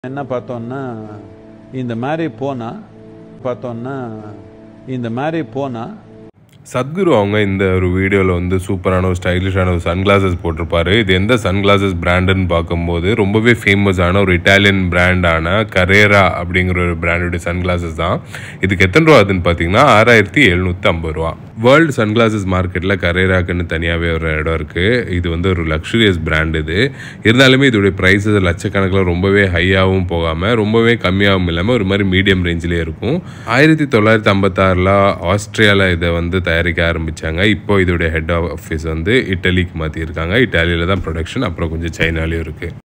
என்ன பார்த்தோன்னா இந்த மாதிரி போனால் பார்த்தோன்னா இந்த மாதிரி போனால் சத்குரு அவங்க இந்த ஒரு வீடியோவில் வந்து சூப்பரான ஒரு ஸ்டைலிஷான ஒரு சன்கிளாசஸ் போட்டிருப்பாரு இது எந்த சன்கிளாசஸ் பிராண்டுன்னு பார்க்கும்போது ரொம்பவே ஃபேமஸான ஒரு இட்டாலியன் பிராண்டான கரேரா அப்படிங்கிற ஒரு பிராண்டுடைய சன்கிளாசஸ் தான் இதுக்கு எத்தனை ரூபா ஆகுதுன்னு பார்த்தீங்கன்னா ஆறாயிரத்தி எழுநூற்றி ஐம்பது ரூபா வேர்ல்டு சன்கிளாசஸ் மார்க்கெட்டில் கரேராக்குன்னு தனியாகவே ஒரு இடம் இருக்குது இது வந்து ஒரு லக்ஸுரியஸ் பிராண்ட் இது இருந்தாலுமே இதோடைய ப்ரைஸஸ் லட்சக்கணக்கில் ரொம்பவே ஹையாகவும் போகாமல் ரொம்பவே கம்மியாகவும் இல்லாமல் ஒரு மாதிரி மீடியம் ரேஞ்சிலே இருக்கும் ஆயிரத்தி தொள்ளாயிரத்தி ஐம்பத்தாறில் ஆஸ்திரேலியாவில் இதை வந்து தயாரிக்க ஆரம்பித்தாங்க இப்போ இதோடைய ஹெட் ஆஃபீஸ் வந்து இட்டலிக்கு மாற்றிருக்காங்க இட்டாலியில் தான் ப்ரொடக்ஷன் அப்புறம் கொஞ்சம் சைனாலேயும் இருக்குது